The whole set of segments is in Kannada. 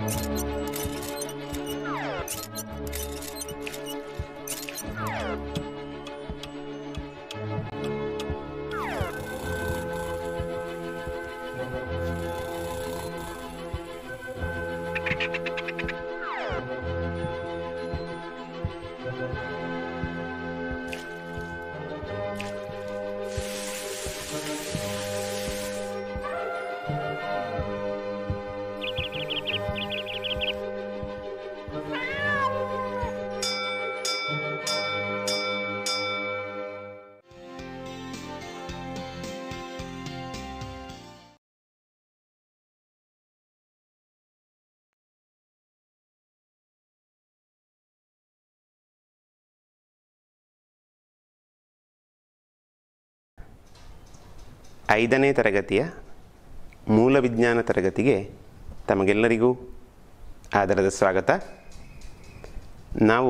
ಐದನೇ ತರಗತಿಯ ಮೂಲ ವಿಜ್ಞಾನ ತರಗತಿಗೆ ತಮಗೆಲ್ಲರಿಗೂ ಆದರದ ಸ್ವಾಗತ ನಾವು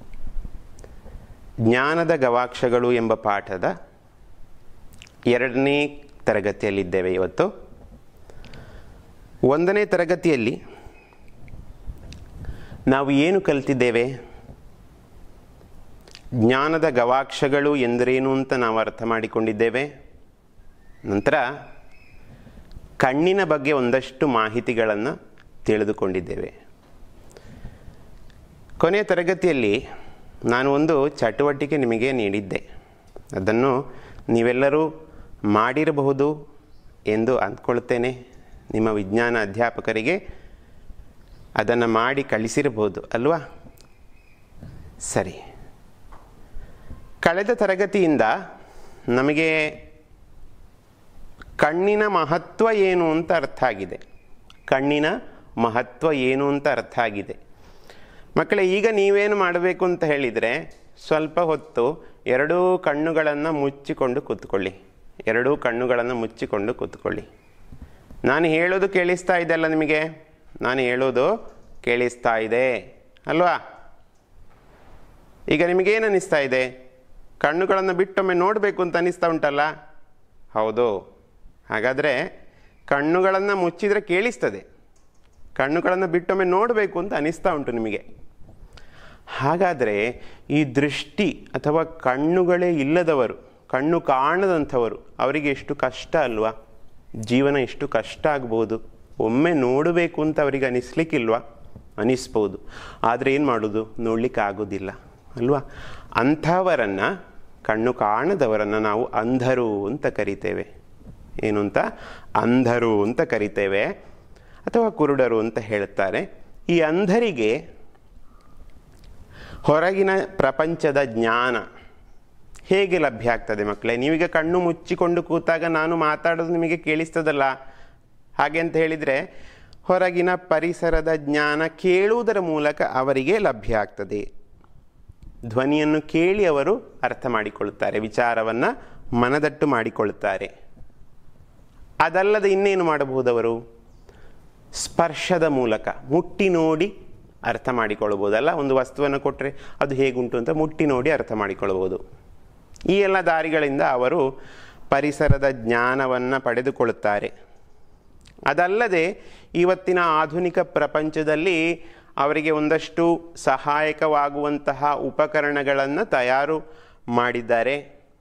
ಜ್ಞಾನದ ಗವಾಕ್ಷಗಳು ಎಂಬ ಪಾಠದ ಎರಡನೇ ತರಗತಿಯಲ್ಲಿದ್ದೇವೆ ಇವತ್ತು ಒಂದನೇ ತರಗತಿಯಲ್ಲಿ ನಾವು ಏನು ಕಲಿತಿದ್ದೇವೆ ಜ್ಞಾನದ ಗವಾಕ್ಷಗಳು ಎಂದರೇನು ಅಂತ ನಾವು ಅರ್ಥ ಮಾಡಿಕೊಂಡಿದ್ದೇವೆ ನಂತರ ಕಣ್ಣಿನ ಬಗ್ಗೆ ಒಂದಷ್ಟು ಮಾಹಿತಿಗಳನ್ನು ತಿಳಿದುಕೊಂಡಿದ್ದೇವೆ ಕೊನೆಯ ತರಗತಿಯಲ್ಲಿ ನಾನು ಒಂದು ಚಟುವಟಿಕೆ ನಿಮಗೆ ನೀಡಿದ್ದೆ ಅದನ್ನು ನೀವೆಲ್ಲರೂ ಮಾಡಿರಬಹುದು ಎಂದು ಅಂದ್ಕೊಳ್ತೇನೆ ನಿಮ್ಮ ವಿಜ್ಞಾನ ಅಧ್ಯಾಪಕರಿಗೆ ಅದನ್ನು ಮಾಡಿ ಕಳಿಸಿರಬಹುದು ಅಲ್ವಾ ಸರಿ ಕಳೆದ ತರಗತಿಯಿಂದ ನಮಗೆ ಕಣ್ಣಿನ ಮಹತ್ವ ಏನು ಅಂತ ಅರ್ಥ ಆಗಿದೆ ಕಣ್ಣಿನ ಮಹತ್ವ ಏನು ಅಂತ ಅರ್ಥ ಆಗಿದೆ ಮಕ್ಕಳೇ ಈಗ ನೀವೇನು ಮಾಡಬೇಕು ಅಂತ ಹೇಳಿದರೆ ಸ್ವಲ್ಪ ಹೊತ್ತು ಎರಡೂ ಕಣ್ಣುಗಳನ್ನು ಮುಚ್ಚಿಕೊಂಡು ಕೂತ್ಕೊಳ್ಳಿ ಎರಡೂ ಕಣ್ಣುಗಳನ್ನು ಮುಚ್ಚಿಕೊಂಡು ಕೂತ್ಕೊಳ್ಳಿ ನಾನು ಹೇಳೋದು ಕೇಳಿಸ್ತಾ ಇದೆಯಲ್ಲ ನಿಮಗೆ ನಾನು ಹೇಳೋದು ಕೇಳಿಸ್ತಾ ಇದೆ ಅಲ್ವಾ ಈಗ ನಿಮಗೇನು ಅನ್ನಿಸ್ತಾ ಇದೆ ಕಣ್ಣುಗಳನ್ನು ಬಿಟ್ಟೊಮ್ಮೆ ನೋಡಬೇಕು ಅಂತ ಅನ್ನಿಸ್ತಾ ಉಂಟಲ್ಲ ಹೌದು ಹಾಗಾದರೆ ಕಣ್ಣುಗಳನ್ನು ಮುಚ್ಚಿದರೆ ಕೇಳಿಸ್ತದೆ ಕಣ್ಣುಗಳನ್ನು ಬಿಟ್ಟೊಮ್ಮೆ ನೋಡಬೇಕು ಅಂತ ಅನಿಸ್ತಾ ಉಂಟು ನಿಮಗೆ ಹಾಗಾದರೆ ಈ ದೃಷ್ಟಿ ಅಥವಾ ಕಣ್ಣುಗಳೇ ಇಲ್ಲದವರು ಕಣ್ಣು ಕಾಣದಂಥವರು ಅವರಿಗೆ ಎಷ್ಟು ಕಷ್ಟ ಅಲ್ವಾ ಜೀವನ ಎಷ್ಟು ಕಷ್ಟ ಆಗ್ಬೋದು ಒಮ್ಮೆ ನೋಡಬೇಕು ಅಂತ ಅವರಿಗೆ ಅನಿಸ್ಲಿಕ್ಕಿಲ್ವಾ ಅನಿಸ್ಬೋದು ಆದರೆ ಏನು ಮಾಡೋದು ನೋಡಲಿಕ್ಕೆ ಆಗೋದಿಲ್ಲ ಅಲ್ವಾ ಅಂಥವರನ್ನು ಕಣ್ಣು ಕಾಣದವರನ್ನು ನಾವು ಅಂಧರು ಅಂತ ಕರಿತೇವೆ ಏನು ಅಂತ ಅಂಧರು ಅಂತ ಕರಿತೇವೆ ಅಥವಾ ಕುರುಡರು ಅಂತ ಹೇಳ್ತಾರೆ ಈ ಅಂಧರಿಗೆ ಹೊರಗಿನ ಪ್ರಪಂಚದ ಜ್ಞಾನ ಹೇಗೆ ಲಭ್ಯ ಆಗ್ತದೆ ಮಕ್ಕಳೇ ನೀವೀಗ ಕಣ್ಣು ಮುಚ್ಚಿಕೊಂಡು ಕೂತಾಗ ನಾನು ಮಾತಾಡೋದು ನಿಮಗೆ ಕೇಳಿಸ್ತದಲ್ಲ ಹಾಗೆ ಅಂತ ಹೇಳಿದರೆ ಹೊರಗಿನ ಪರಿಸರದ ಜ್ಞಾನ ಕೇಳುವುದರ ಮೂಲಕ ಅವರಿಗೆ ಲಭ್ಯ ಆಗ್ತದೆ ಧ್ವನಿಯನ್ನು ಕೇಳಿ ಅವರು ಅರ್ಥ ಮಾಡಿಕೊಳ್ಳುತ್ತಾರೆ ವಿಚಾರವನ್ನು ಮನದಟ್ಟು ಮಾಡಿಕೊಳ್ಳುತ್ತಾರೆ ಅದಲ್ಲದೆ ಇನ್ನೇನು ಮಾಡಬಹುದು ಅವರು ಸ್ಪರ್ಶದ ಮೂಲಕ ಮುಟ್ಟಿ ನೋಡಿ ಅರ್ಥ ಮಾಡಿಕೊಳ್ಳಬಹುದಲ್ಲ ಒಂದು ವಸ್ತುವನ್ನು ಕೊಟ್ಟರೆ ಅದು ಹೇಗುಂಟು ಅಂತ ಮುಟ್ಟಿ ನೋಡಿ ಅರ್ಥ ಮಾಡಿಕೊಳ್ಳಬಹುದು ಈ ಎಲ್ಲ ದಾರಿಗಳಿಂದ ಅವರು ಪರಿಸರದ ಜ್ಞಾನವನ್ನು ಪಡೆದುಕೊಳ್ಳುತ್ತಾರೆ ಅದಲ್ಲದೆ ಇವತ್ತಿನ ಆಧುನಿಕ ಪ್ರಪಂಚದಲ್ಲಿ ಅವರಿಗೆ ಒಂದಷ್ಟು ಸಹಾಯಕವಾಗುವಂತಹ ಉಪಕರಣಗಳನ್ನು ತಯಾರು ಮಾಡಿದ್ದಾರೆ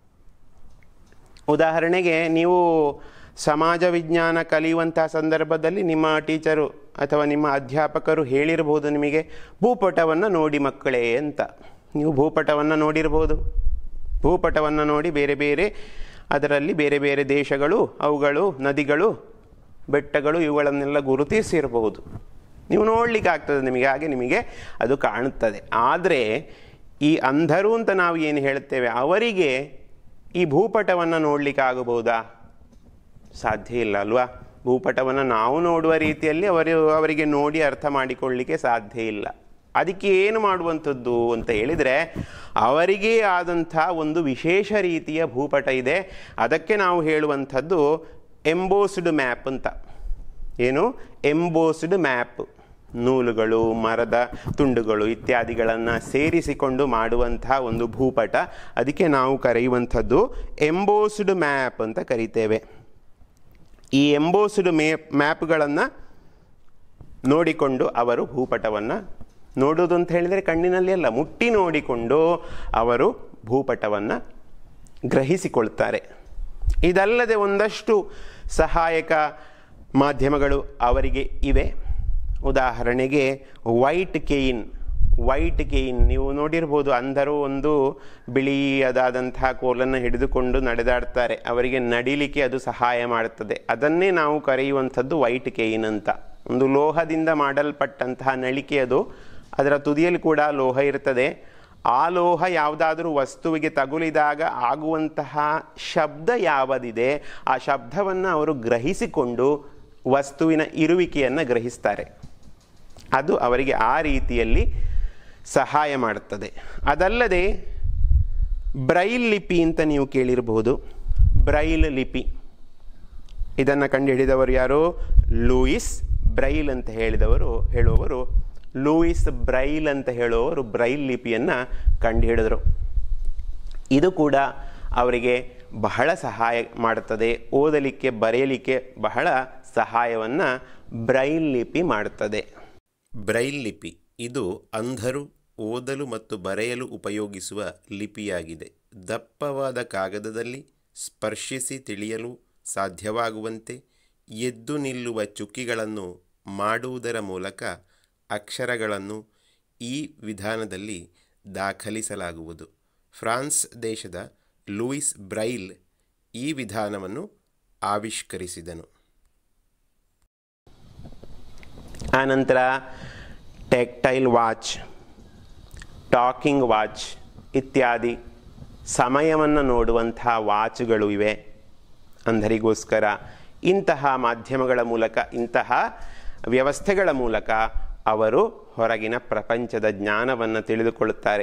ಉದಾಹರಣೆಗೆ ನೀವು ಸಮಾಜ ವಿಜ್ಞಾನ ಕಲಿಯುವಂತಹ ಸಂದರ್ಭದಲ್ಲಿ ನಿಮ್ಮ ಟೀಚರು ಅಥವಾ ನಿಮ್ಮ ಅಧ್ಯಾಪಕರು ಹೇಳಿರಬಹುದು ನಿಮಗೆ ಭೂಪಟವನ್ನು ನೋಡಿ ಮಕ್ಕಳೇ ಅಂತ ನೀವು ಭೂಪಟವನ್ನು ನೋಡಿರ್ಬೋದು ಭೂಪಟವನ್ನು ನೋಡಿ ಬೇರೆ ಬೇರೆ ಅದರಲ್ಲಿ ಬೇರೆ ಬೇರೆ ದೇಶಗಳು ಅವುಗಳು ನದಿಗಳು ಬೆಟ್ಟಗಳು ಇವುಗಳನ್ನೆಲ್ಲ ಗುರುತಿಸಿರಬಹುದು ನೀವು ನೋಡಲಿಕ್ಕೆ ಆಗ್ತದೆ ನಿಮಗೆ ಹಾಗೆ ನಿಮಗೆ ಅದು ಕಾಣುತ್ತದೆ ಆದರೆ ಈ ಅಂಧರು ಅಂತ ನಾವು ಏನು ಹೇಳ್ತೇವೆ ಅವರಿಗೆ ಈ ಭೂಪಟವನ್ನು ನೋಡಲಿಕ್ಕೆ ಆಗಬಹುದಾ ಸಾಧ್ಯ ಇಲ್ಲ ಅಲ್ವಾ ಭೂಪಟವನ್ನು ನಾವು ನೋಡುವ ರೀತಿಯಲ್ಲಿ ಅವರು ಅವರಿಗೆ ನೋಡಿ ಅರ್ಥ ಮಾಡಿಕೊಳ್ಳಲಿಕ್ಕೆ ಸಾಧ್ಯ ಇಲ್ಲ ಅದಕ್ಕೆ ಏನು ಮಾಡುವಂಥದ್ದು ಅಂತ ಹೇಳಿದರೆ ಅವರಿಗೇ ಆದಂಥ ಒಂದು ವಿಶೇಷ ರೀತಿಯ ಭೂಪಟ ಇದೆ ಅದಕ್ಕೆ ನಾವು ಹೇಳುವಂಥದ್ದು ಎಂಬೋಸ್ಡ್ ಮ್ಯಾಪ್ ಅಂತ ಏನು ಎಂಬೋಸ್ಡ್ ಮ್ಯಾಪ್ ನೂಲುಗಳು ಮರದ ತುಂಡುಗಳು ಇತ್ಯಾದಿಗಳನ್ನು ಸೇರಿಸಿಕೊಂಡು ಮಾಡುವಂತಹ ಒಂದು ಭೂಪಟ ಅದಕ್ಕೆ ನಾವು ಕರೆಯುವಂಥದ್ದು ಎಂಬೋಸ್ಡ್ ಮ್ಯಾಪ್ ಅಂತ ಕರಿತೇವೆ ಈ ಎಂಬೋಸ್ಡ್ ಮೇ ಮ್ಯಾಪ್ಗಳನ್ನು ನೋಡಿಕೊಂಡು ಅವರು ಭೂಪಟವನ್ನು ನೋಡುವುದು ಅಂತ ಹೇಳಿದರೆ ಕಣ್ಣಿನಲ್ಲಿ ಅಲ್ಲ ಮುಟ್ಟಿ ನೋಡಿಕೊಂಡು ಅವರು ಭೂಪಟವನ್ನು ಗ್ರಹಿಸಿಕೊಳ್ತಾರೆ ಇದಲ್ಲದೆ ಒಂದಷ್ಟು ಸಹಾಯಕ ಮಾಧ್ಯಮಗಳು ಅವರಿಗೆ ಇವೆ ಉದಾಹರಣೆಗೆ ವೈಟ್ ಕೇಯಿನ್ ವೈಟ್ ಕೇಯಿನ್ ನೀವು ನೋಡಿರ್ಬೋದು ಅಂಧರು ಒಂದು ಬಿಳಿಯದಾದಂತಹ ಕೋಲನ್ನು ಹಿಡಿದುಕೊಂಡು ನಡೆದಾಡ್ತಾರೆ ಅವರಿಗೆ ನಡಿಲಿಕ್ಕೆ ಅದು ಸಹಾಯ ಮಾಡುತ್ತದೆ ಅದನ್ನೇ ನಾವು ಕರೆಯುವಂಥದ್ದು ವೈಟ್ ಕೇಯಿನ್ ಅಂತ ಒಂದು ಲೋಹದಿಂದ ಮಾಡಲ್ಪಟ್ಟಂತಹ ನಳಿಕೆ ಅದು ಅದರ ತುದಿಯಲ್ಲಿ ಕೂಡ ಲೋಹ ಇರ್ತದೆ ಆ ಲೋಹ ಯಾವುದಾದ್ರೂ ವಸ್ತುವಿಗೆ ತಗುಲಿದಾಗ ಆಗುವಂತಹ ಶಬ್ದ ಯಾವುದಿದೆ ಆ ಶಬ್ದವನ್ನು ಅವರು ಗ್ರಹಿಸಿಕೊಂಡು ವಸ್ತುವಿನ ಇರುವಿಕೆಯನ್ನು ಗ್ರಹಿಸ್ತಾರೆ ಅದು ಅವರಿಗೆ ಆ ರೀತಿಯಲ್ಲಿ ಸಹಾಯ ಮಾಡುತ್ತದೆ ಅದಲ್ಲದೆ ಬ್ರೈಲ್ ಲಿಪಿ ಅಂತ ನೀವು ಕೇಳಿರಬಹುದು ಬ್ರೈಲ್ ಲಿಪಿ ಇದನ್ನು ಕಂಡುಹಿಡಿದವರು ಯಾರು ಲೂಯಿಸ್ ಬ್ರೈಲ್ ಅಂತ ಹೇಳಿದವರು ಹೇಳುವವರು ಲೂಯಿಸ್ ಬ್ರೈಲ್ ಅಂತ ಹೇಳುವವರು ಬ್ರೈಲ್ ಲಿಪಿಯನ್ನು ಕಂಡುಹಿಡಿದರು ಇದು ಕೂಡ ಅವರಿಗೆ ಬಹಳ ಸಹಾಯ ಮಾಡುತ್ತದೆ ಓದಲಿಕ್ಕೆ ಬರೆಯಲಿಕ್ಕೆ ಬಹಳ ಸಹಾಯವನ್ನು ಬ್ರೈಲ್ ಲಿಪಿ ಮಾಡುತ್ತದೆ ಬ್ರೈಲ್ ಲಿಪಿ ಇದು ಅಂಧರು ಓದಲು ಮತ್ತು ಬರೆಯಲು ಉಪಯೋಗಿಸುವ ಲಿಪಿಯಾಗಿದೆ ದಪ್ಪವಾದ ಕಾಗದದಲ್ಲಿ ಸ್ಪರ್ಶಿಸಿ ತಿಳಿಯಲು ಸಾಧ್ಯವಾಗುವಂತೆ ಎದ್ದು ನಿಲ್ಲುವ ಚುಕ್ಕಿಗಳನ್ನು ಮಾಡುವುದರ ಮೂಲಕ ಅಕ್ಷರಗಳನ್ನು ಈ ವಿಧಾನದಲ್ಲಿ ದಾಖಲಿಸಲಾಗುವುದು ಫ್ರಾನ್ಸ್ ದೇಶದ ಲೂಯಿಸ್ ಬ್ರೈಲ್ ಈ ವಿಧಾನವನ್ನು ಆವಿಷ್ಕರಿಸಿದನು ಆನಂತರ ಟೆಕ್ಟೈಲ್ ವಾಚ್ ಟಾಕಿಂಗ್ ವಾಚ್ ಇತ್ಯಾದಿ ಸಮಯವನ್ನು ನೋಡುವಂತಹ ವಾಚ್ಗಳು ಇವೆ ಅಂಧರಿಗೋಸ್ಕರ ಇಂತಹ ಮಾಧ್ಯಮಗಳ ಮೂಲಕ ಇಂತಹ ವ್ಯವಸ್ಥೆಗಳ ಮೂಲಕ ಅವರು ಹೊರಗಿನ ಪ್ರಪಂಚದ ಜ್ಞಾನವನ್ನು ತಿಳಿದುಕೊಳ್ಳುತ್ತಾರೆ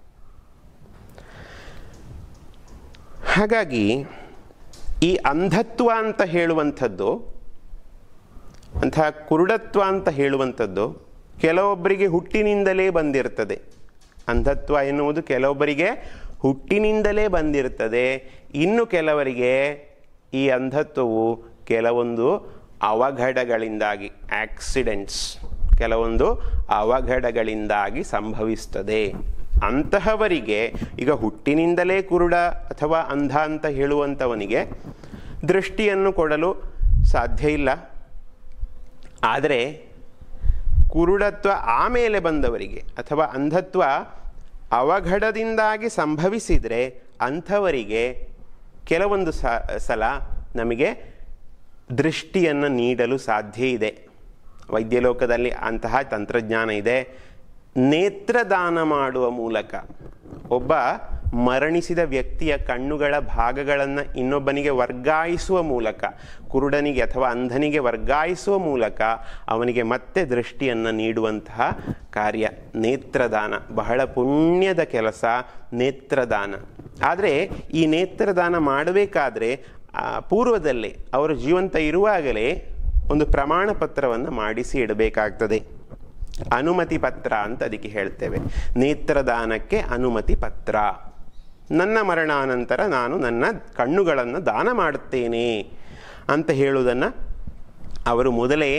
ಹಾಗಾಗಿ ಈ ಅಂಧತ್ವ ಅಂತ ಹೇಳುವಂಥದ್ದು ಅಂತಹ ಕುರುಡತ್ವ ಅಂತ ಹೇಳುವಂಥದ್ದು ಕೆಲವೊಬ್ಬರಿಗೆ ಹುಟ್ಟಿನಿಂದಲೇ ಬಂದಿರ್ತದೆ ಅಂಧತ್ವ ಎನ್ನುವುದು ಕೆಲವೊಬ್ಬರಿಗೆ ಹುಟ್ಟಿನಿಂದಲೇ ಬಂದಿರ್ತದೆ ಇನ್ನು ಕೆಲವರಿಗೆ ಈ ಅಂಧತ್ವವು ಕೆಲವೊಂದು ಅವಘಡಗಳಿಂದಾಗಿ ಆಕ್ಸಿಡೆಂಟ್ಸ್ ಕೆಲವೊಂದು ಅವಘಡಗಳಿಂದಾಗಿ ಸಂಭವಿಸ್ತದೆ ಅಂತಹವರಿಗೆ ಈಗ ಹುಟ್ಟಿನಿಂದಲೇ ಕುರುಡ ಅಥವಾ ಅಂಧ ಅಂತ ಹೇಳುವಂಥವನಿಗೆ ದೃಷ್ಟಿಯನ್ನು ಕೊಡಲು ಸಾಧ್ಯ ಇಲ್ಲ ಆದರೆ ಕುರುಡತ್ವ ಆಮೇಲೆ ಬಂದವರಿಗೆ ಅಥವಾ ಅಂಧತ್ವ ಅವಘಡದಿಂದಾಗಿ ಸಂಭವಿಸಿದರೆ ಅಂಥವರಿಗೆ ಕೆಲವೊಂದು ಸ ಸಲ ನಮಗೆ ದೃಷ್ಟಿಯನ್ನು ನೀಡಲು ಸಾಧ್ಯ ಇದೆ ವೈದ್ಯಲೋಕದಲ್ಲಿ ಅಂತಹ ತಂತ್ರಜ್ಞಾನ ಇದೆ ನೇತ್ರದಾನ ಮಾಡುವ ಮೂಲಕ ಒಬ್ಬ ಮರಣಿಸಿದ ವ್ಯಕ್ತಿಯ ಕಣ್ಣುಗಳ ಭಾಗಗಳನ್ನು ಇನ್ನೊಬ್ಬನಿಗೆ ವರ್ಗಾಯಿಸುವ ಮೂಲಕ ಕುರುಡನಿಗೆ ಅಥವಾ ಅಂಧನಿಗೆ ವರ್ಗಾಯಿಸುವ ಮೂಲಕ ಅವನಿಗೆ ಮತ್ತೆ ದೃಷ್ಟಿಯನ್ನು ನೀಡುವಂತಹ ಕಾರ್ಯ ನೇತ್ರದಾನ ಬಹಳ ಪುಣ್ಯದ ಕೆಲಸ ನೇತ್ರದಾನ ಆದರೆ ಈ ನೇತ್ರದಾನ ಮಾಡಬೇಕಾದ್ರೆ ಪೂರ್ವದಲ್ಲೇ ಅವರು ಜೀವಂತ ಇರುವಾಗಲೇ ಒಂದು ಪ್ರಮಾಣ ಪತ್ರವನ್ನು ಮಾಡಿಸಿ ಇಡಬೇಕಾಗ್ತದೆ ಅನುಮತಿ ಪತ್ರ ಅಂತ ಅದಕ್ಕೆ ಹೇಳ್ತೇವೆ ನೇತ್ರದಾನಕ್ಕೆ ಅನುಮತಿ ಪತ್ರ ನನ್ನ ಮರಣಾನಂತರ ನಾನು ನನ್ನ ಕಣ್ಣುಗಳನ್ನು ದಾನ ಮಾಡುತ್ತೇನೆ ಅಂತ ಹೇಳುವುದನ್ನು ಅವರು ಮೊದಲೇ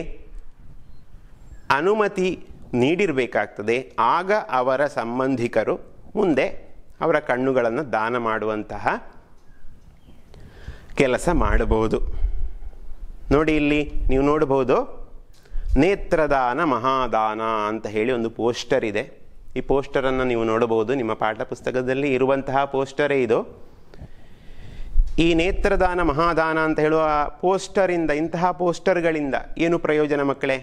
ಅನುಮತಿ ನೀಡಿರಬೇಕಾಗ್ತದೆ ಆಗ ಅವರ ಸಂಬಂಧಿಕರು ಮುಂದೆ ಅವರ ಕಣ್ಣುಗಳನ್ನು ದಾನ ಮಾಡುವಂತಹ ಕೆಲಸ ಮಾಡಬಹುದು ನೋಡಿ ಇಲ್ಲಿ ನೀವು ನೋಡಬಹುದು ನೇತ್ರದಾನ ಮಹಾದಾನ ಅಂತ ಹೇಳಿ ಒಂದು ಪೋಸ್ಟರ್ ಇದೆ ಈ ಪೋಸ್ಟರನ್ನು ನೀವು ನೋಡಬಹುದು ನಿಮ್ಮ ಪಾಠ ಪುಸ್ತಕದಲ್ಲಿ ಇರುವಂತಹ ಪೋಸ್ಟರೇ ಇದು ಈ ನೇತ್ರದಾನ ಮಹಾದಾನ ಅಂತ ಹೇಳುವ ಪೋಸ್ಟರಿಂದ ಇಂತಹ ಪೋಸ್ಟರ್ಗಳಿಂದ ಏನು ಪ್ರಯೋಜನ ಮಕ್ಕಳೇ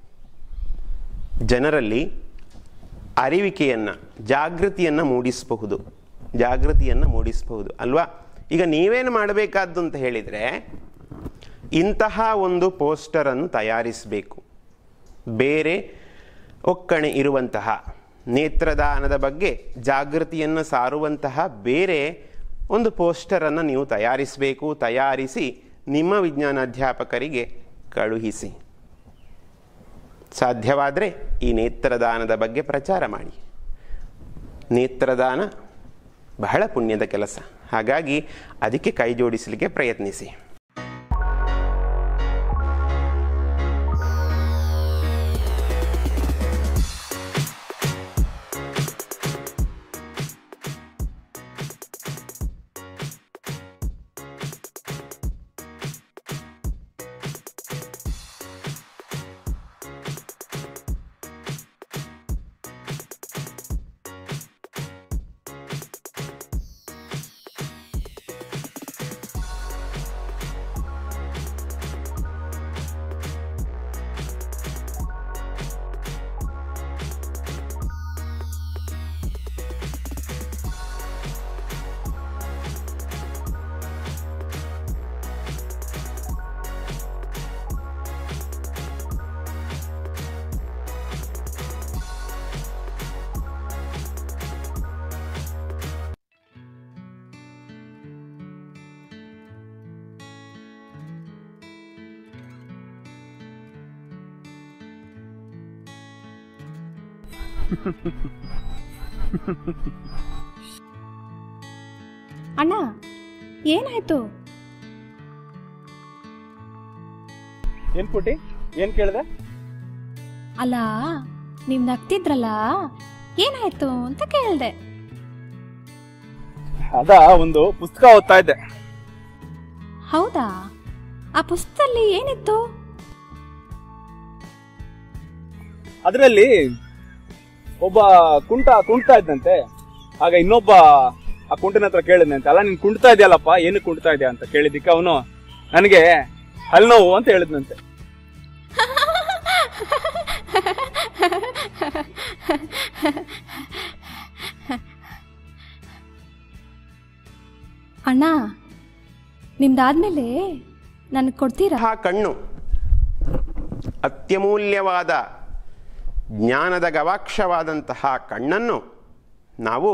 ಜನರಲ್ಲಿ ಅರಿವಿಕೆಯನ್ನು ಜಾಗೃತಿಯನ್ನು ಮೂಡಿಸಬಹುದು ಜಾಗೃತಿಯನ್ನು ಮೂಡಿಸಬಹುದು ಅಲ್ವಾ ಈಗ ನೀವೇನು ಮಾಡಬೇಕಾದ್ದು ಅಂತ ಹೇಳಿದರೆ ಇಂತಹ ಒಂದು ಪೋಸ್ಟರನ್ನು ತಯಾರಿಸಬೇಕು ಬೇರೆ ಒಕ್ಕಣೆ ಇರುವಂತಹ ನೇತ್ರದಾನದ ಬಗ್ಗೆ ಜಾಗೃತಿಯನ್ನು ಸಾರುವಂತಹ ಬೇರೆ ಒಂದು ಪೋಸ್ಟರನ್ನು ನೀವು ತಯಾರಿಸಬೇಕು ತಯಾರಿಸಿ ನಿಮ್ಮ ವಿಜ್ಞಾನ ಅಧ್ಯಾಪಕರಿಗೆ ಕಳುಹಿಸಿ ಸಾಧ್ಯವಾದರೆ ಈ ನೇತ್ರದಾನದ ಬಗ್ಗೆ ಪ್ರಚಾರ ಮಾಡಿ ನೇತ್ರದಾನ ಬಹಳ ಪುಣ್ಯದ ಕೆಲಸ ಹಾಗಾಗಿ ಅದಕ್ಕೆ ಕೈ ಜೋಡಿಸಲಿಕ್ಕೆ ಪ್ರಯತ್ನಿಸಿ ಅಣ್ಣ ಏನಾಯ್ತು ಏನ್ ಪುಟಿ ಏನ್ ಕೇಳ್ದೆ ಅಲ್ಲ ನೀವ್ ನಗ್ತಿದ್ರಲ್ಲ ಏನಾಯ್ತು ಅಂತ ಕೇಳ್ದೆ ಅದ ಒಂದು ಪುಸ್ತಕ ಓದ್ತಾ ಇದ್ದೆ ಹೌದಾ ಆ ಪುಸ್ತಕದಲ್ಲಿ ಏನಿತ್ತು ಅದರಲ್ಲಿ ಒಬ್ಬ ಕುಂಟ ಕುಂಟ್ತಾ ಇದ್ದಂತೆ ಆಗ ಇನ್ನೊಬ್ಬ ಆ ಕುಂಟನ ಹತ್ರ ಕೇಳಿದ್ನಂತೆ ಅಲ್ಲ ನೀನ್ ಕುಂಟ್ತಾ ಇದೆಯಲ್ಲಪ್ಪ ಏನು ಕುಂಟ್ತಾ ಇದೆಯಾ ಅಂತ ಕೇಳಿದ್ದಕ್ಕೆ ಅವನು ನನಗೆ ಹಲ್ ನೋವು ಅಂತ ಹೇಳಿದ್ನಂತೆ ಅಣ್ಣ ನಿಮ್ದಾದ್ಮೇಲೆ ನನಗೆ ಕೊಡ್ತೀರಾ ಆ ಕಣ್ಣು ಅತ್ಯಮೂಲ್ಯವಾದ ಜ್ಞಾನದ ಗವಾಕ್ಷವಾದಂತಹ ಕಣ್ಣನ್ನು ನಾವು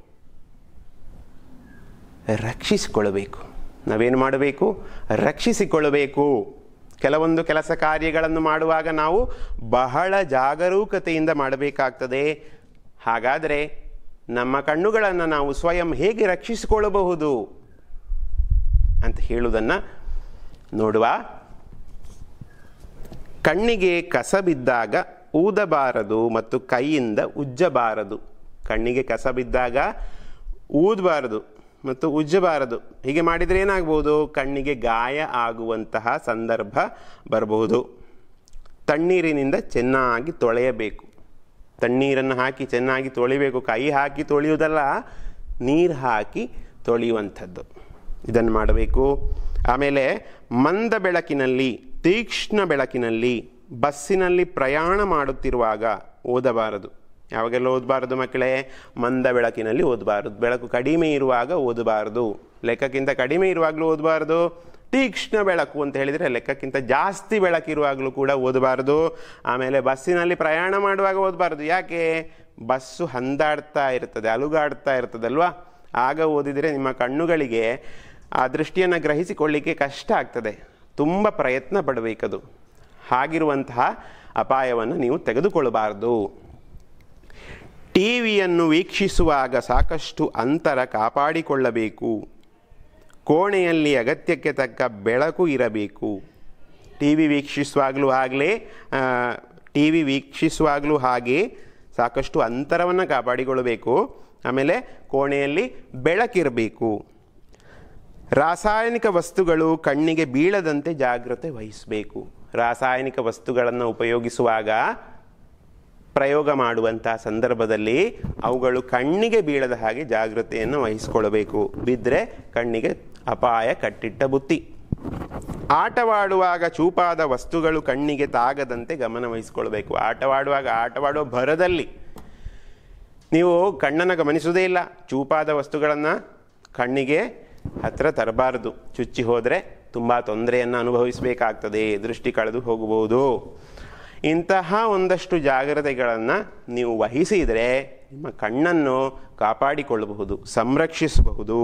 ರಕ್ಷಿಸಿಕೊಳ್ಳಬೇಕು ನಾವೇನು ಮಾಡಬೇಕು ರಕ್ಷಿಸಿಕೊಳ್ಳಬೇಕು ಕೆಲವೊಂದು ಕೆಲಸ ಕಾರ್ಯಗಳನ್ನು ಮಾಡುವಾಗ ನಾವು ಬಹಳ ಜಾಗರೂಕತೆಯಿಂದ ಮಾಡಬೇಕಾಗ್ತದೆ ಹಾಗಾದರೆ ನಮ್ಮ ಕಣ್ಣುಗಳನ್ನು ನಾವು ಸ್ವಯಂ ಹೇಗೆ ರಕ್ಷಿಸಿಕೊಳ್ಳಬಹುದು ಅಂತ ಹೇಳುವುದನ್ನು ನೋಡುವ ಕಣ್ಣಿಗೆ ಕಸ ಬಿದ್ದಾಗ ಊದಬಾರದು ಮತ್ತು ಕೈಯಿಂದ ಉಜ್ಜಬಾರದು ಕಣ್ಣಿಗೆ ಕಸ ಬಿದ್ದಾಗ ಊದಬಾರದು ಮತ್ತು ಉಜ್ಜಬಾರದು ಹೀಗೆ ಮಾಡಿದರೆ ಏನಾಗ್ಬೋದು ಕಣ್ಣಿಗೆ ಗಾಯ ಆಗುವಂತಹ ಸಂದರ್ಭ ಬರಬಹುದು ತಣ್ಣೀರಿನಿಂದ ಚೆನ್ನಾಗಿ ತೊಳೆಯಬೇಕು ತಣ್ಣೀರನ್ನು ಹಾಕಿ ಚೆನ್ನಾಗಿ ತೊಳಿಬೇಕು ಕೈ ಹಾಕಿ ತೊಳೆಯುವುದಲ್ಲ ನೀರು ಹಾಕಿ ತೊಳೆಯುವಂಥದ್ದು ಇದನ್ನು ಮಾಡಬೇಕು ಆಮೇಲೆ ಮಂದ ಬೆಳಕಿನಲ್ಲಿ ತೀಕ್ಷ್ಣ ಬೆಳಕಿನಲ್ಲಿ ಬಸ್ಸಿನಲ್ಲಿ ಪ್ರಯಾಣ ಮಾಡುತ್ತಿರುವಾಗ ಓದಬಾರದು ಯಾವಾಗೆಲ್ಲ ಓದಬಾರದು ಮಕ್ಕಳೇ ಮಂದ ಬೆಳಕಿನಲ್ಲಿ ಓದಬಾರದು ಬೆಳಕು ಕಡಿಮೆ ಇರುವಾಗ ಓದಬಾರದು ಲೆಕ್ಕಕ್ಕಿಂತ ಕಡಿಮೆ ಇರುವಾಗಲೂ ಓದಬಾರದು ತೀಕ್ಷ್ಣ ಬೆಳಕು ಅಂತ ಹೇಳಿದರೆ ಲೆಕ್ಕಕ್ಕಿಂತ ಜಾಸ್ತಿ ಬೆಳಕಿರುವಾಗಲೂ ಕೂಡ ಓದಬಾರದು ಆಮೇಲೆ ಬಸ್ಸಿನಲ್ಲಿ ಪ್ರಯಾಣ ಮಾಡುವಾಗ ಓದಬಾರದು ಯಾಕೆ ಬಸ್ಸು ಹಂದಾಡ್ತಾ ಇರ್ತದೆ ಅಲುಗಾಡ್ತಾ ಇರ್ತದಲ್ವಾ ಆಗ ಓದಿದರೆ ನಿಮ್ಮ ಕಣ್ಣುಗಳಿಗೆ ಆ ದೃಷ್ಟಿಯನ್ನು ಗ್ರಹಿಸಿಕೊಳ್ಳಿಕ್ಕೆ ಕಷ್ಟ ಆಗ್ತದೆ ತುಂಬ ಪ್ರಯತ್ನ ಪಡಬೇಕದು ಹಾಗಿರುವಂತಹ ಅಪಾಯವನ್ನು ನೀವು ತೆಗೆದುಕೊಳ್ಳಬಾರದು ಟಿ ವಿಯನ್ನು ವೀಕ್ಷಿಸುವಾಗ ಸಾಕಷ್ಟು ಅಂತರ ಕಾಪಾಡಿಕೊಳ್ಳಬೇಕು ಕೋಣೆಯಲ್ಲಿ ಅಗತ್ಯಕ್ಕೆ ತಕ್ಕ ಬೆಳಕು ಇರಬೇಕು ಟಿ ವಿ ವೀಕ್ಷಿಸುವಾಗಲೂ ಆಗಲೇ ಟಿ ವಿ ವೀಕ್ಷಿಸುವಾಗಲೂ ಹಾಗೆ ಸಾಕಷ್ಟು ಅಂತರವನ್ನು ಕಾಪಾಡಿಕೊಳ್ಳಬೇಕು ಆಮೇಲೆ ಕೋಣೆಯಲ್ಲಿ ಬೆಳಕಿರಬೇಕು ರಾಸಾಯನಿಕ ವಸ್ತುಗಳು ಕಣ್ಣಿಗೆ ಬೀಳದಂತೆ ಜಾಗ್ರತೆ ವಹಿಸಬೇಕು ರಾಸಾಯನಿಕ ವಸ್ತುಗಳನ್ನು ಉಪಯೋಗಿಸುವಾಗ ಪ್ರಯೋಗ ಮಾಡುವಂಥ ಸಂದರ್ಭದಲ್ಲಿ ಅವುಗಳು ಕಣ್ಣಿಗೆ ಬೀಳದ ಹಾಗೆ ಜಾಗ್ರತೆಯನ್ನು ವಹಿಸಿಕೊಳ್ಳಬೇಕು ಬಿದ್ದರೆ ಕಣ್ಣಿಗೆ ಅಪಾಯ ಕಟ್ಟಿಟ್ಟ ಬುತ್ತಿ ಆಟವಾಡುವಾಗ ಚೂಪಾದ ವಸ್ತುಗಳು ಕಣ್ಣಿಗೆ ತಾಗದಂತೆ ಗಮನ ವಹಿಸಿಕೊಳ್ಬೇಕು ಆಟವಾಡುವಾಗ ಆಟವಾಡುವ ಭರದಲ್ಲಿ ನೀವು ಕಣ್ಣನ್ನು ಗಮನಿಸುವುದೇ ಇಲ್ಲ ಚೂಪಾದ ವಸ್ತುಗಳನ್ನು ಕಣ್ಣಿಗೆ ಹತ್ತಿರ ತರಬಾರದು ಚುಚ್ಚಿ ಹೋದರೆ ತುಂಬ ತೊಂದರೆಯನ್ನು ಅನುಭವಿಸಬೇಕಾಗ್ತದೆ ದೃಷ್ಟಿ ಕಳೆದು ಹೋಗಬಹುದು ಇಂತಹ ಒಂದಷ್ಟು ಜಾಗ್ರತೆಗಳನ್ನು ನೀವು ವಹಿಸಿದರೆ ನಿಮ್ಮ ಕಣ್ಣನ್ನು ಕಾಪಾಡಿಕೊಳ್ಳಬಹುದು ಸಂರಕ್ಷಿಸಬಹುದು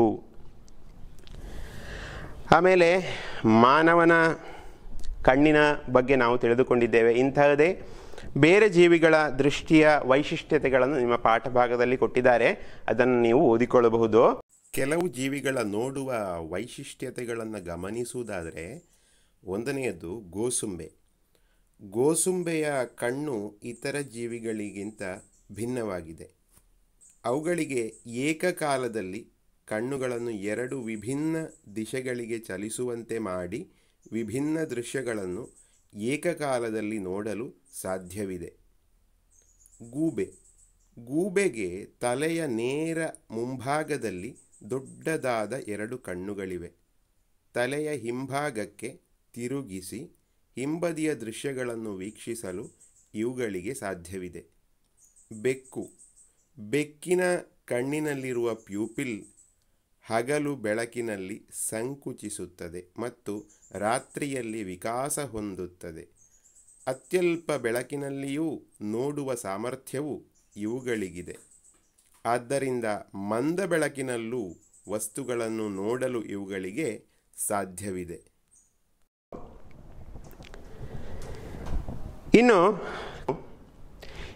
ಆಮೇಲೆ ಮಾನವನ ಕಣ್ಣಿನ ಬಗ್ಗೆ ನಾವು ತಿಳಿದುಕೊಂಡಿದ್ದೇವೆ ಇಂತಹದೇ ಬೇರೆ ಜೀವಿಗಳ ದೃಷ್ಟಿಯ ವೈಶಿಷ್ಟ್ಯತೆಗಳನ್ನು ನಿಮ್ಮ ಪಾಠ ಭಾಗದಲ್ಲಿ ಕೊಟ್ಟಿದ್ದಾರೆ ಅದನ್ನು ನೀವು ಓದಿಕೊಳ್ಳಬಹುದು ಕೆಲವು ಜೀವಿಗಳ ನೋಡುವ ವೈಶಿಷ್ಟ್ಯತೆಗಳನ್ನು ಗಮನಿಸುವುದಾದರೆ ಒಂದನೆಯದು ಗೋಸುಂಬೆ ಗೋಸುಂಬೆಯ ಕಣ್ಣು ಇತರ ಜೀವಿಗಳಿಗಿಂತ ಭಿನ್ನವಾಗಿದೆ ಅವುಗಳಿಗೆ ಏಕಕಾಲದಲ್ಲಿ ಕಣ್ಣುಗಳನ್ನು ಎರಡು ವಿಭಿನ್ನ ದಿಶೆಗಳಿಗೆ ಚಲಿಸುವಂತೆ ಮಾಡಿ ವಿಭಿನ್ನ ದೃಶ್ಯಗಳನ್ನು ಏಕಕಾಲದಲ್ಲಿ ನೋಡಲು ಸಾಧ್ಯವಿದೆ ಗೂಬೆ ಗೂಬೆಗೆ ತಲೆಯ ನೇರ ಮುಂಭಾಗದಲ್ಲಿ ದೊಡ್ಡದಾದ ಎರಡು ಕಣ್ಣುಗಳಿವೆ ತಲೆಯ ಹಿಂಭಾಗಕ್ಕೆ ತಿರುಗಿಸಿ ಹಿಂಬದಿಯ ದೃಶ್ಯಗಳನ್ನು ವೀಕ್ಷಿಸಲು ಇವುಗಳಿಗೆ ಸಾಧ್ಯವಿದೆ ಬೆಕ್ಕು ಬೆಕ್ಕಿನ ಕಣ್ಣಿನಲ್ಲಿರುವ ಪ್ಯೂಪಿಲ್ ಹಗಲು ಬೆಳಕಿನಲ್ಲಿ ಸಂಕುಚಿಸುತ್ತದೆ ಮತ್ತು ರಾತ್ರಿಯಲ್ಲಿ ವಿಕಾಸ ಹೊಂದುತ್ತದೆ ಅತ್ಯಲ್ಪ ಬೆಳಕಿನಲ್ಲಿಯೂ ನೋಡುವ ಸಾಮರ್ಥ್ಯವು ಇವುಗಳಿಗಿದೆ ಆದ್ದರಿಂದ ಮಂದ ಬೆಳಕಿನಲ್ಲೂ ವಸ್ತುಗಳನ್ನು ನೋಡಲು ಇವುಗಳಿಗೆ ಸಾಧ್ಯವಿದೆ ಇನ್ನು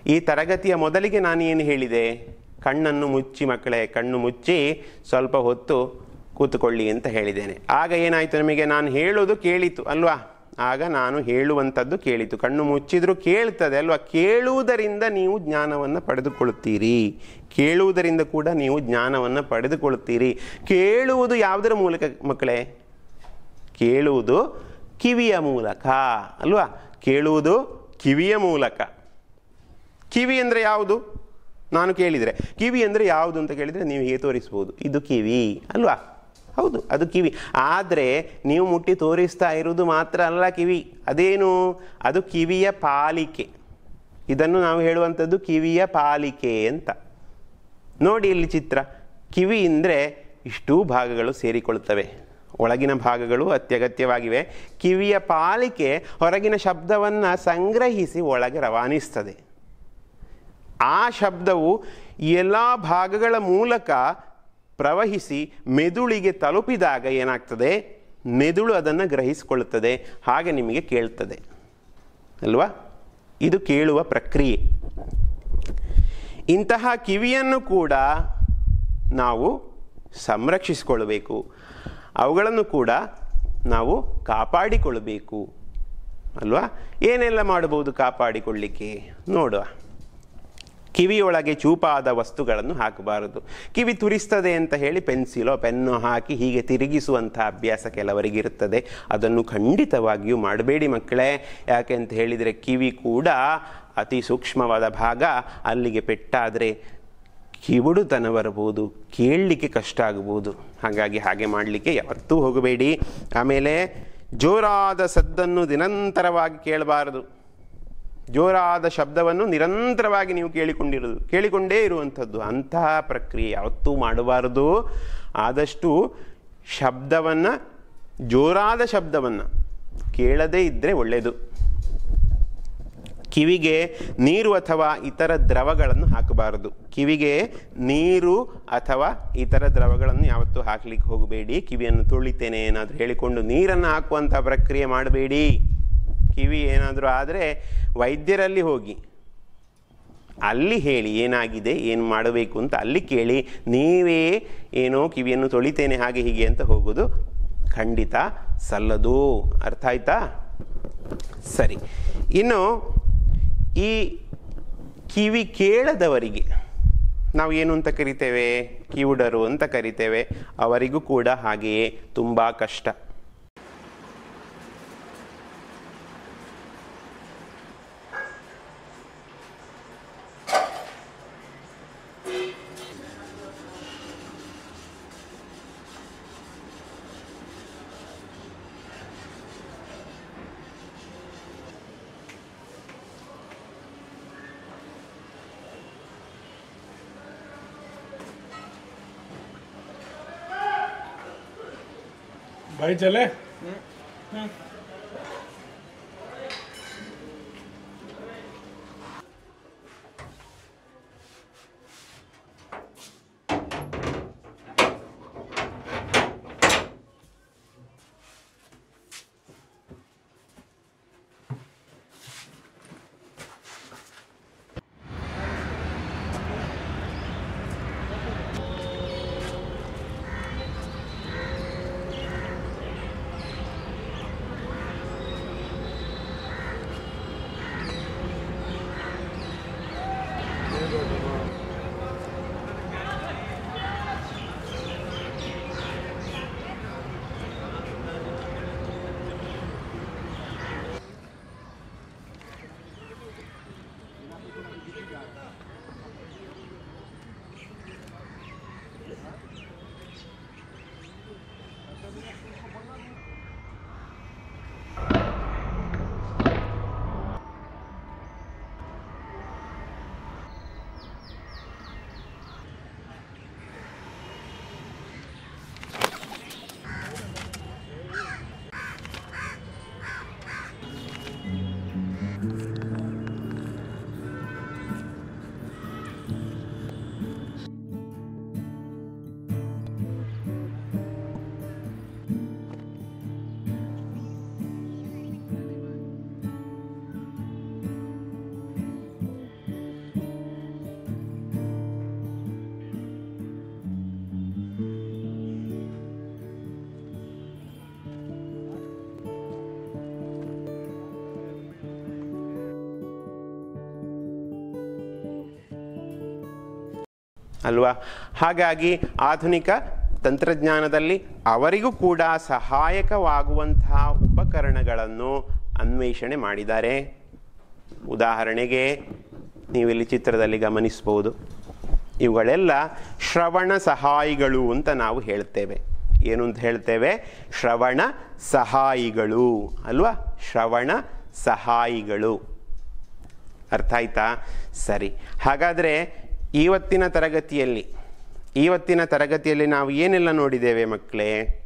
ಈ ತರಗತಿಯ ಮೊದಲಿಗೆ ನಾನು ಏನು ಹೇಳಿದೆ ಕಣ್ಣನ್ನು ಮುಚ್ಚಿ ಮಕ್ಕಳೇ ಕಣ್ಣು ಮುಚ್ಚಿ ಸ್ವಲ್ಪ ಹೊತ್ತು ಕೂತುಕೊಳ್ಳಿ ಅಂತ ಹೇಳಿದ್ದೇನೆ ಆಗ ಏನಾಯಿತು ನಮಗೆ ನಾನು ಹೇಳೋದು ಕೇಳಿತು ಅಲ್ವಾ ಆಗ ನಾನು ಹೇಳುವಂಥದ್ದು ಕೇಳಿತು ಕಣ್ಣು ಮುಚ್ಚಿದ್ರೂ ಕೇಳ್ತದೆ ಅಲ್ವಾ ಕೇಳುವುದರಿಂದ ನೀವು ಜ್ಞಾನವನ್ನು ಪಡೆದುಕೊಳ್ಳುತ್ತೀರಿ ಕೇಳುವುದರಿಂದ ಕೂಡ ನೀವು ಜ್ಞಾನವನ್ನು ಪಡೆದುಕೊಳ್ಳುತ್ತೀರಿ ಕೇಳುವುದು ಯಾವುದರ ಮೂಲಕ ಮಕ್ಕಳೇ ಕೇಳುವುದು ಕಿವಿಯ ಮೂಲಕ ಅಲ್ವಾ ಕೇಳುವುದು ಕಿವಿಯ ಮೂಲಕ ಕಿವಿ ಅಂದರೆ ಯಾವುದು ನಾನು ಕೇಳಿದರೆ ಕಿವಿ ಅಂದರೆ ಯಾವುದು ಅಂತ ಕೇಳಿದರೆ ನೀವು ಹೀಗೆ ತೋರಿಸ್ಬೋದು ಇದು ಕಿವಿ ಅಲ್ವಾ ಹೌದು ಅದು ಕಿವಿ ಆದರೆ ನೀವು ಮುಟ್ಟಿ ತೋರಿಸ್ತಾ ಇರುವುದು ಮಾತ್ರ ಅಲ್ಲ ಕಿವಿ ಅದೇನು ಅದು ಕಿವಿಯ ಪಾಲಿಕೆ ಇದನ್ನು ನಾವು ಹೇಳುವಂಥದ್ದು ಕಿವಿಯ ಪಾಲಿಕೆ ಅಂತ ನೋಡಿ ಇಲ್ಲಿ ಚಿತ್ರ ಕಿವಿ ಅಂದರೆ ಇಷ್ಟೂ ಭಾಗಗಳು ಸೇರಿಕೊಳ್ಳುತ್ತವೆ ಒಳಗಿನ ಭಾಗಗಳು ಅತ್ಯಗತ್ಯವಾಗಿವೆ ಕಿವಿಯ ಪಾಲಿಕೆ ಹೊರಗಿನ ಶಬ್ದವನ್ನು ಸಂಗ್ರಹಿಸಿ ಒಳಗೆ ರವಾನಿಸ್ತದೆ ಆ ಶಬ್ದವು ಎಲ್ಲ ಭಾಗಗಳ ಮೂಲಕ ಪ್ರವಹಿಸಿ ಮೆದುಳಿಗೆ ತಲುಪಿದಾಗ ಏನಾಗ್ತದೆ ಮೆದುಳು ಅದನ್ನು ಗ್ರಹಿಸಿಕೊಳ್ಳುತ್ತದೆ ಹಾಗೆ ನಿಮಗೆ ಕೇಳ್ತದೆ ಅಲ್ವಾ ಇದು ಕೇಳುವ ಪ್ರಕ್ರಿಯೆ ಇಂತಹ ಕಿವಿಯನ್ನು ಕೂಡ ನಾವು ಸಂರಕ್ಷಿಸಿಕೊಳ್ಳಬೇಕು ಅವುಗಳನ್ನು ಕೂಡ ನಾವು ಕಾಪಾಡಿಕೊಳ್ಳಬೇಕು ಅಲ್ವಾ ಏನೆಲ್ಲ ಮಾಡಬಹುದು ಕಾಪಾಡಿಕೊಳ್ಳಿಕ್ಕೆ ನೋಡುವ ಕಿವಿಯೊಳಗೆ ಚೂಪಾದ ವಸ್ತುಗಳನ್ನು ಹಾಕಬಾರದು ಕಿವಿ ತುರಿಸ್ತದೆ ಅಂತ ಹೇಳಿ ಪೆನ್ಸಿಲೋ ಪೆನ್ನು ಹಾಕಿ ಹೀಗೆ ತಿರುಗಿಸುವಂಥ ಅಭ್ಯಾಸ ಕೆಲವರಿಗಿರುತ್ತದೆ ಅದನ್ನು ಖಂಡಿತವಾಗಿಯೂ ಮಾಡಬೇಡಿ ಮಕ್ಕಳೇ ಯಾಕೆ ಅಂತ ಹೇಳಿದರೆ ಕಿವಿ ಕೂಡ ಅತಿ ಸೂಕ್ಷ್ಮವಾದ ಭಾಗ ಅಲ್ಲಿಗೆ ಪೆಟ್ಟಾದರೆ ಕಿವುಡುತನ ಬರಬಹುದು ಕೇಳಲಿಕ್ಕೆ ಕಷ್ಟ ಆಗ್ಬೋದು ಹಾಗಾಗಿ ಹಾಗೆ ಮಾಡಲಿಕ್ಕೆ ಯಾವತ್ತೂ ಹೋಗಬೇಡಿ ಆಮೇಲೆ ಜೋರಾದ ಸದ್ದನ್ನು ನಿರಂತರವಾಗಿ ಕೇಳಬಾರದು ಜೋರಾದ ಶಬ್ದವನ್ನು ನಿರಂತರವಾಗಿ ನೀವು ಕೇಳಿಕೊಂಡಿರೋದು ಕೇಳಿಕೊಂಡೇ ಇರುವಂಥದ್ದು ಅಂತಹ ಪ್ರಕ್ರಿಯೆ ಯಾವತ್ತೂ ಮಾಡಬಾರದು ಆದಷ್ಟು ಶಬ್ದವನ್ನು ಜೋರಾದ ಶಬ್ದವನ್ನು ಕೇಳದೇ ಇದ್ದರೆ ಒಳ್ಳೆಯದು ಕಿವಿಗೆ ನೀರು ಅಥವಾ ಇತರ ದ್ರವಗಳನ್ನು ಹಾಕಬಾರದು ಕಿವಿಗೆ ನೀರು ಅಥವಾ ಇತರ ದ್ರವಗಳನ್ನು ಯಾವತ್ತೂ ಹಾಕ್ಲಿಕ್ಕೆ ಹೋಗಬೇಡಿ ಕಿವಿಯನ್ನು ತೊಳಿತೇನೆ ಏನಾದರೂ ಹೇಳಿಕೊಂಡು ನೀರನ್ನು ಹಾಕುವಂಥ ಪ್ರಕ್ರಿಯೆ ಮಾಡಬೇಡಿ ಕಿವಿ ಏನಾದರೂ ಆದರೆ ವೈದ್ಯರಲ್ಲಿ ಹೋಗಿ ಅಲ್ಲಿ ಹೇಳಿ ಏನಾಗಿದೆ ಏನು ಮಾಡಬೇಕು ಅಂತ ಅಲ್ಲಿ ಕೇಳಿ ನೀವೇ ಏನೋ ಕಿವಿಯನ್ನು ತೊಳಿತೇನೆ ಹಾಗೆ ಹೀಗೆ ಅಂತ ಹೋಗೋದು ಖಂಡಿತ ಸಲ್ಲದು ಅರ್ಥ ಆಯ್ತಾ ಸರಿ ಇನ್ನು ಈ ಕಿವಿ ಕೇಳದವರಿಗೆ ನಾವು ಏನು ಅಂತ ಕರಿತೇವೆ ಕಿವುಡರು ಅಂತ ಕರಿತೇವೆ ಅವರಿಗೂ ಕೂಡ ಹಾಗೆಯೇ ತುಂಬ ಕಷ್ಟ भाई चले ಅಲ್ವಾ ಹಾಗಾಗಿ ಆಧುನಿಕ ತಂತ್ರಜ್ಞಾನದಲ್ಲಿ ಅವರಿಗೂ ಕೂಡ ಸಹಾಯಕವಾಗುವಂತಹ ಉಪಕರಣಗಳನ್ನು ಅನ್ವೇಷಣೆ ಮಾಡಿದ್ದಾರೆ ಉದಾಹರಣೆಗೆ ನೀವಿಲ್ಲಿ ಚಿತ್ರದಲ್ಲಿ ಗಮನಿಸ್ಬೋದು ಇವುಗಳೆಲ್ಲ ಶ್ರವಣ ಸಹಾಯಿಗಳು ಅಂತ ನಾವು ಹೇಳ್ತೇವೆ ಏನು ಅಂತ ಹೇಳ್ತೇವೆ ಶ್ರವಣ ಸಹಾಯಿಗಳು ಅಲ್ವಾ ಶ್ರವಣ ಸಹಾಯಿಗಳು ಅರ್ಥ ಆಯ್ತಾ ಸರಿ ಹಾಗಾದರೆ ಇವತ್ತಿನ ತರಗತಿಯಲ್ಲಿ ಇವತ್ತಿನ ತರಗತಿಯಲ್ಲಿ ನಾವು ಏನೆಲ್ಲ ನೋಡಿದ್ದೇವೆ ಮಕ್ಕಳೇ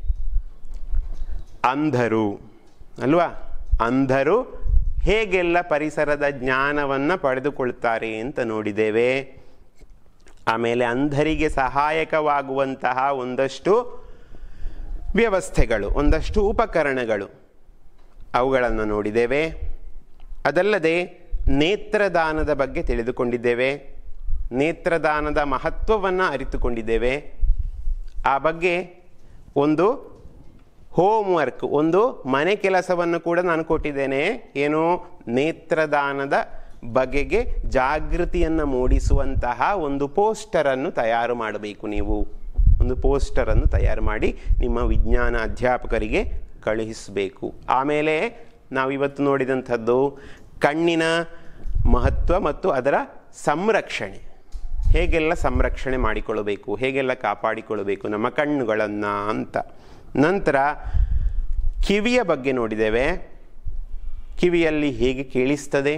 ಅಂಧರು ಅಲ್ವಾ ಅಂಧರು ಹೇಗೆಲ್ಲ ಪರಿಸರದ ಜ್ಞಾನವನ್ನು ಪಡೆದುಕೊಳ್ತಾರೆ ಅಂತ ನೋಡಿದ್ದೇವೆ ಆಮೇಲೆ ಅಂಧರಿಗೆ ಸಹಾಯಕವಾಗುವಂತಹ ಒಂದಷ್ಟು ವ್ಯವಸ್ಥೆಗಳು ಒಂದಷ್ಟು ಉಪಕರಣಗಳು ಅವುಗಳನ್ನು ನೋಡಿದ್ದೇವೆ ಅದಲ್ಲದೆ ನೇತ್ರದಾನದ ಬಗ್ಗೆ ತಿಳಿದುಕೊಂಡಿದ್ದೇವೆ ನೇತ್ರದಾನದ ಮಹತ್ವವನ್ನು ಅರಿತುಕೊಂಡಿದ್ದೇವೆ ಆ ಬಗ್ಗೆ ಒಂದು ಹೋಮ್ ವರ್ಕ್ ಒಂದು ಮನೆ ಕೆಲಸವನ್ನು ಕೂಡ ನಾನು ಕೊಟ್ಟಿದ್ದೇನೆ ಏನು ನೇತ್ರದಾನದ ಬಗೆಗೆ ಜಾಗೃತಿಯನ್ನು ಮೂಡಿಸುವಂತಹ ಒಂದು ಪೋಸ್ಟರನ್ನು ತಯಾರು ಮಾಡಬೇಕು ನೀವು ಒಂದು ಪೋಸ್ಟರನ್ನು ತಯಾರು ಮಾಡಿ ನಿಮ್ಮ ವಿಜ್ಞಾನ ಅಧ್ಯಾಪಕರಿಗೆ ಕಳುಹಿಸಬೇಕು ಆಮೇಲೆ ನಾವು ಇವತ್ತು ನೋಡಿದಂಥದ್ದು ಕಣ್ಣಿನ ಮಹತ್ವ ಮತ್ತು ಅದರ ಸಂರಕ್ಷಣೆ ಹೇಗೆಲ್ಲ ಸಂರಕ್ಷಣೆ ಮಾಡಿಕೊಳ್ಳಬೇಕು ಹೇಗೆಲ್ಲ ಕಾಪಾಡಿಕೊಳ್ಳಬೇಕು ನಮ್ಮ ಕಣ್ಣುಗಳನ್ನು ಅಂತ ನಂತರ ಕಿವಿಯ ಬಗ್ಗೆ ನೋಡಿದ್ದೇವೆ ಕಿವಿಯಲ್ಲಿ ಹೇಗೆ ಕೇಳಿಸ್ತದೆ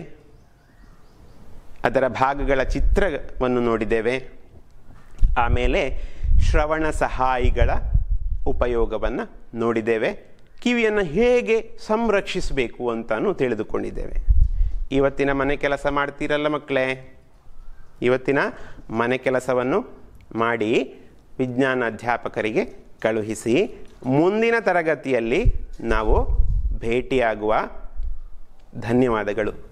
ಅದರ ಭಾಗಗಳ ಚಿತ್ರವನ್ನು ನೋಡಿದ್ದೇವೆ ಆಮೇಲೆ ಶ್ರವಣ ಸಹಾಯಿಗಳ ಉಪಯೋಗವನ್ನು ನೋಡಿದ್ದೇವೆ ಕಿವಿಯನ್ನು ಹೇಗೆ ಸಂರಕ್ಷಿಸಬೇಕು ಅಂತಲೂ ತಿಳಿದುಕೊಂಡಿದ್ದೇವೆ ಇವತ್ತಿನ ಮನೆ ಕೆಲಸ ಮಾಡ್ತೀರಲ್ಲ ಮಕ್ಕಳೇ ಇವತ್ತಿನ ಮನೆ ಕೆಲಸವನ್ನು ಮಾಡಿ ವಿಜ್ಞಾನ ಅಧ್ಯಾಪಕರಿಗೆ ಕಳುಹಿಸಿ ಮುಂದಿನ ತರಗತಿಯಲ್ಲಿ ನಾವು ಭೇಟಿಯಾಗುವ ಧನ್ಯವಾದಗಳು